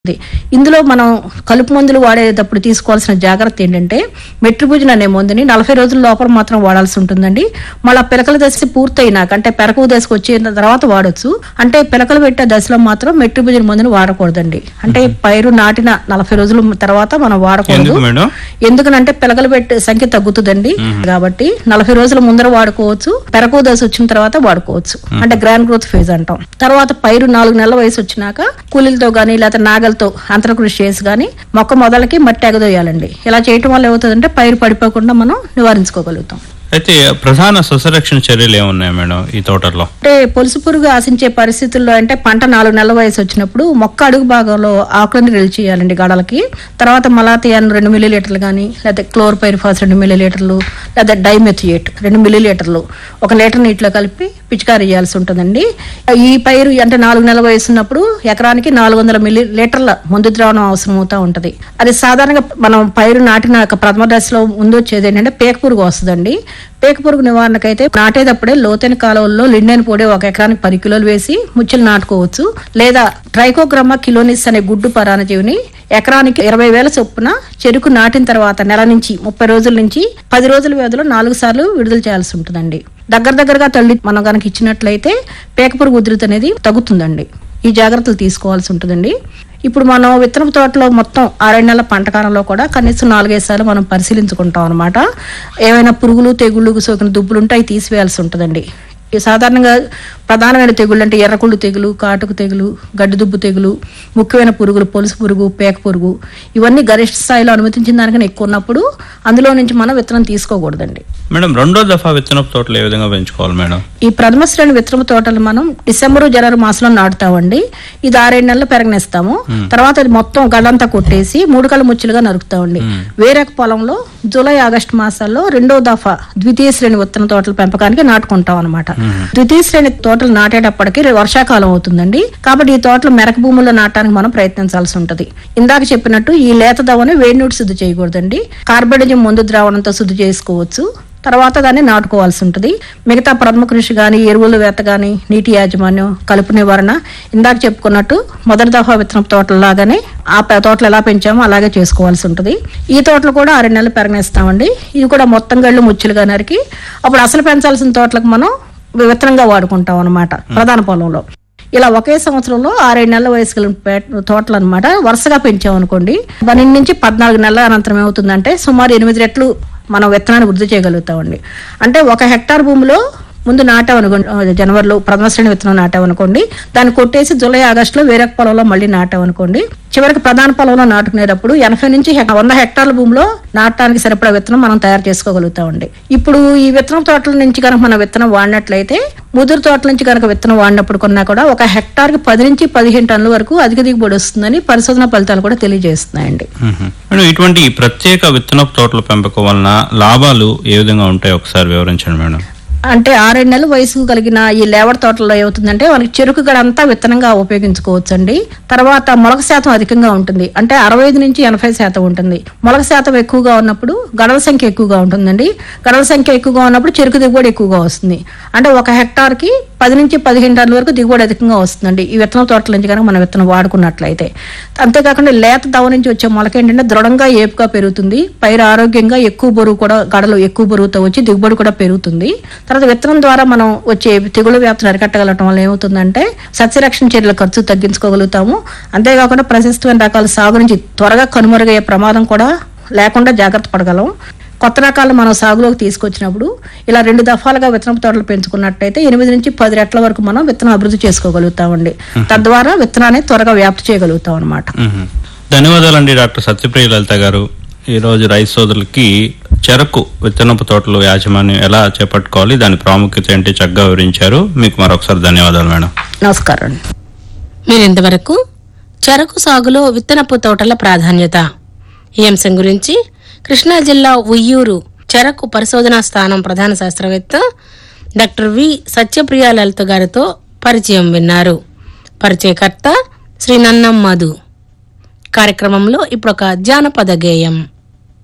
ఉంది. ఇందులో మనం కలుపు మందులు వాడేటప్పుడు తీసుకోవాల్సిన జాగ్రత్త ఏంటంటే మెట్రిబుజిన్ అనే మందుని నలభై రోజుల లోపల మాత్రం వాడాల్సి ఉంటుందండి మళ్ళీ పిలకల దశ పూర్తయినాక అంటే పెరకు దశకు వచ్చిన తర్వాత వాడొచ్చు అంటే పిలకలు పెట్టే దశలో మాత్రం మెట్రిబుజిన్ మందుని వాడకూడదండి అంటే పైరు నాటిన నలభై రోజుల తర్వాత మనం వాడకూడదు ఎందుకు మేడం ఎందుకనంటే పిలకలు పెట్టే సంఖ్య తగ్గుతుందండి కాబట్టి నలభై రోజుల ముందర వాడుకోవచ్చు పెరకు దశ వచ్చిన తర్వాత వాడుకోవచ్చు అంటే గ్రాండ్ గ్రోత్ ఫేజ్ అంటాం తర్వాత పైరు నాలుగు నెలల వయసు వచ్చినాక కూలీలతో గానీ లేకపోతే నాగలతో అంతరకృషి చేసి గానీ మొక్క మొదలకి మట్టి ఎగదోయాలండి ఇలా చేయటం వల్ల ఏమవుతుందంటే పైరు పడిపోకుండా మనం నివారించుకోగలుగుతాం అయితే ప్రధాన సస్యరక్షణ చర్యలు ఏమున్నాయి మేడం ఈ తోటల్లో అంటే పొలుసు పురుగు ఆశించే పరిస్థితుల్లో అంటే పంట నాలుగు నెలల వయసు వచ్చినప్పుడు మొక్క అడుగు భాగంలో ఆకులను రిలీజ్ చేయాలండి గడలకి తర్వాత మలాతియాన్ రెండు మిల్లీ లీటర్లు కానీ లేకపోతే క్లోర్పైరిఫాస్ రెండు మిల్లీ లీటర్లు లేదా డైమెథియేట్ రెండు మిల్లీ లీటర్లు ఒక లీటర్ నీటిలో కలిపి పిచికారీ చేయాల్సి ఉంటుందండి ఈ పైరు అంటే నాలుగు నెలల వయసు ఉన్నప్పుడు ఎకరానికి నాలుగు వందల మిల్లీ లీటర్ల మందు ద్రావణం అవసరం అవుతా ఉంటది అది సాధారణంగా మనం పైరు నాటిన ప్రథమ దశలో ముందు వచ్చేది ఏంటంటే పేక పురుగు వస్తుందండి పేక పురుగు నివారణకైతే నాటేటప్పుడే లోతైన కాలువల్లో లిండెన్ పొడి ఒక ఎకరానికి పది కిలోలు వేసి ముచ్చులు నాటుకోవచ్చు లేదా ట్రైకోగ్రమ్మా కిలోనిస్ అనే గుడ్డు పరాణజీవిని ఎకరానికి ఇరవై వేల చొప్పున చెరుకు నాటిన తర్వాత నెల నుంచి ముప్పై రోజుల నుంచి పది రోజుల వ్యవధిలో నాలుగు సార్లు విడుదల చేయాల్సి ఉంటుందండి దగ్గర దగ్గరగా తల్లి మనం కనుక ఇచ్చినట్లయితే పేక పురుగు ఉధృతి అనేది తగ్గుతుందండి ఈ జాగ్రత్తలు తీసుకోవాల్సి ఉంటుందండి ఇప్పుడు మనం విత్తనపు తోటలో మొత్తం ఆరేడు నెలల పంట కాలంలో కూడా కనీసం నాలుగైదు సార్లు మనం పరిశీలించుకుంటాం అనమాట ఏమైనా పురుగులు తెగుళ్ళు సోకిన దుబ్బులు ఉంటే అవి తీసివేయాల్సి ఉంటుందండి ఈ సాధారణంగా ప్రధానమైన తెగుళ్ళు అంటే ఎర్రకుళ్ళు తెగులు కాటుకు తెగులు గడ్డిదుబ్బు తెగులు ముఖ్యమైన పురుగులు పొలుసు పురుగు పేక పురుగు ఇవన్నీ గరిష్ట స్థాయిలో అనుమతించిన దానికన్నా ఎక్కువ ఉన్నప్పుడు అందులో నుంచి మనం విత్తనం తీసుకోకూడదండి మేడం రెండో దఫా విత్తనపు తోటలు ఏ విధంగా పెంచుకోవాలి మేడం ఈ ప్రథమ శ్రేణి విత్తనపు తోటలు మనం డిసెంబర్ జనవరి మాసంలో నాటుతామండి ఇది ఆరేడు నెలలు పెరగనిస్తాము తర్వాత అది మొత్తం గడంతా కొట్టేసి మూడు కళ్ళ ముచ్చులుగా నరుకుతామండి వేరే పొలంలో జూలై ఆగస్టు మాసాల్లో రెండో దఫా ద్వితీయ శ్రేణి విత్తన తోటల పెంపకానికి నాటుకుంటాం అనమాట ద్వితీయ శ్రేణి తోటలు నాటేటప్పటికి వర్షాకాలం అవుతుందండి కాబట్టి ఈ తోటలు మెరక భూముల్లో నాటడానికి మనం ప్రయత్నించాల్సి ఉంటది ఇందాక చెప్పినట్టు ఈ లేత దవని వేడి నీటి శుద్ధి చేయకూడదండి కార్బనిజం మందు ద్రావణంతో శుద్ధి చేసుకోవచ్చు తర్వాత దాన్ని నాటుకోవాల్సి ఉంటుంది మిగతా ప్రథమ కృషి కానీ ఎరువుల వేత కానీ నీటి యాజమాన్యం కలుపు నివారణ ఇందాక చెప్పుకున్నట్టు మొదటి దఫా విత్తనం తోటలాగానే ఆ ప- తోటలు ఎలా పెంచామో అలాగే చేసుకోవాల్సి ఉంటుంది ఈ తోటలు కూడా ఆరు నెలలు పెరగనేస్తామండి ఇది కూడా మొత్తం గళ్ళు ముచ్చులుగా నరికి అప్పుడు అసలు పెంచాల్సిన తోటలకు మనం విత్తనంగా వాడుకుంటాం అనమాట ప్రధాన పొలంలో ఇలా ఒకే సంవత్సరంలో ఆరేడు నెలల వయసు కలిగిన పే- తోటలు అనమాట వరుసగా పెంచామనుకోండి పన్నెండు నుంచి పద్నాలుగు నెలల అనంతరం ఏమవుతుందంటే సుమారు ఎనిమిది రెట్లు మనం విత్తనాన్ని వృద్ధి చేయగలుగుతామండి అంటే ఒక హెక్టార్ భూమిలో ముందు నాటామనుకోండి జనవరిలో ప్రథమ శ్రేణి విత్తనం నాటామనుకోండి దాన్ని కొట్టేసి జూలై ఆగస్టులో వేరే పొలంలో మళ్ళీ నాటామనుకోండి చివరికి ప్రధాన పొలంలో నాటుకునేటప్పుడు ఎనభై నుంచి హెక్- వంద హెక్టార్ల భూమిలో నాటడానికి సరిపడా విత్తనం మనం తయారు చేసుకోగలుగుతామండి ఇప్పుడు ఈ విత్తనం తోటల నుంచి కనుక మనం విత్తనం వాడినట్లయితే ముదురు తోటల నుంచి కనుక విత్తనం వాడినప్పుడు కొన్నా కూడా ఒక హెక్టార్కి పది నుంచి పదిహేను టన్నుల వరకు అధిక దిగుబడి వస్తుందని పరిశోధన ఫలితాలు కూడా తెలియజేస్తున్నాయండి మ్మ్. మేడం ఇటువంటి ఈ ప్రత్యేక విత్తనపు తోటల పెంపకం వలన లాభాలు ఏ విధంగా ఉంటాయో ఒకసారి వివరించండి మేడం అంటే ఆరేడు నెలల వయసు కలిగిన ఈ లేవర్ తోటలో ఏమవుతుందంటే మనకి చెరుకు గడంతా విత్తనంగా ఉపయోగించుకోవచ్చండి తర్వాత మొలక శాతం అధికంగా ఉంటుంది అంటే అరవై ఐదు నుంచి ఎనభై శాతం ఉంటుంది మొలక శాతం ఎక్కువగా ఉన్నప్పుడు గడల సంఖ్య ఎక్కువగా ఉంటుందండి గడల సంఖ్య ఎక్కువగా ఉన్నప్పుడు చెరుకు దిగుబడి ఎక్కువగా వస్తుంది అంటే ఒక హెక్టార్ కి పది నుంచి పదిహేను టన్నుల వరకు దిగుబడి అధికంగా వస్తుందండి ఈ విత్తనం తోటల నుంచి కనుక మనం విత్తనం వాడుకున్నట్లయితే అంతేకాకుండా లేత దవ నుంచి వచ్చే మొలక ఏంటంటే దృఢంగా ఏపుగా పెరుగుతుంది పైరు ఆరోగ్యంగా ఎక్కువ బరువు కూడా గడలు ఎక్కువ బరువుతో వచ్చి దిగుబడి కూడా పెరుగుతుంది తర్వాత విత్తనం ద్వారా మనం వచ్చే తెగులు వ్యాప్తిని అరికట్టగలటం వల్ల ఏమవుతుందంటే సస్యరక్షణ చర్యల ఖర్చు తగ్గించుకోగలుగుతాము అంతేకాకుండా ప్రశస్తమైన రకాల సాగు నుంచి త్వరగా కనుమరుగయ్యే ప్రమాదం కూడా లేకుండా జాగ్రత్త పడగలం కొత్త రకాలు మనం సాగులోకి తీసుకొచ్చినప్పుడు ఇలా రెండు దఫాలుగా విత్తనం తోటలు పెంచుకున్నట్టయితే ఎనిమిది నుంచి పది రెట్ల వరకు మనం విత్తనం అభివృద్ధి చేసుకోగలుగుతామండి తద్వారా విత్తనాన్ని త్వరగా వ్యాప్తి చేయగలుగుతాం అనమాట మ్మ్. ధన్యవాదాలండి డాక్టర్ సత్యప్రియ లలిత గారు ఈ రోజు రైతు సోదరులకి చెరకు విత్తనపు తోటలు యాజమాన్యం ఎలా చేపట్టుకోవాలి దాని ప్రాముఖ్యత ఏంటి చక్కగా వివరించారు మీకు మరొకసారి ధన్యవాదాలు మేడం నమస్కారం అండి మీరింతవరకు చెరకు సాగులో విత్తనపు తోటల ప్రాధాన్యత ఈ అంశం గురించి కృష్ణా జిల్లా ఉయ్యూరు చెరకు పరిశోధనా స్థానం ప్రధాన శాస్త్రవేత్త డాక్టర్ వి సత్యప్రియ లలిత గారితో పరిచయం విన్నారు పరిచయకర్త శ్రీ నన్నం మధు కార్యక్రమంలో ఇప్పుడు ఒక జానపద గేయం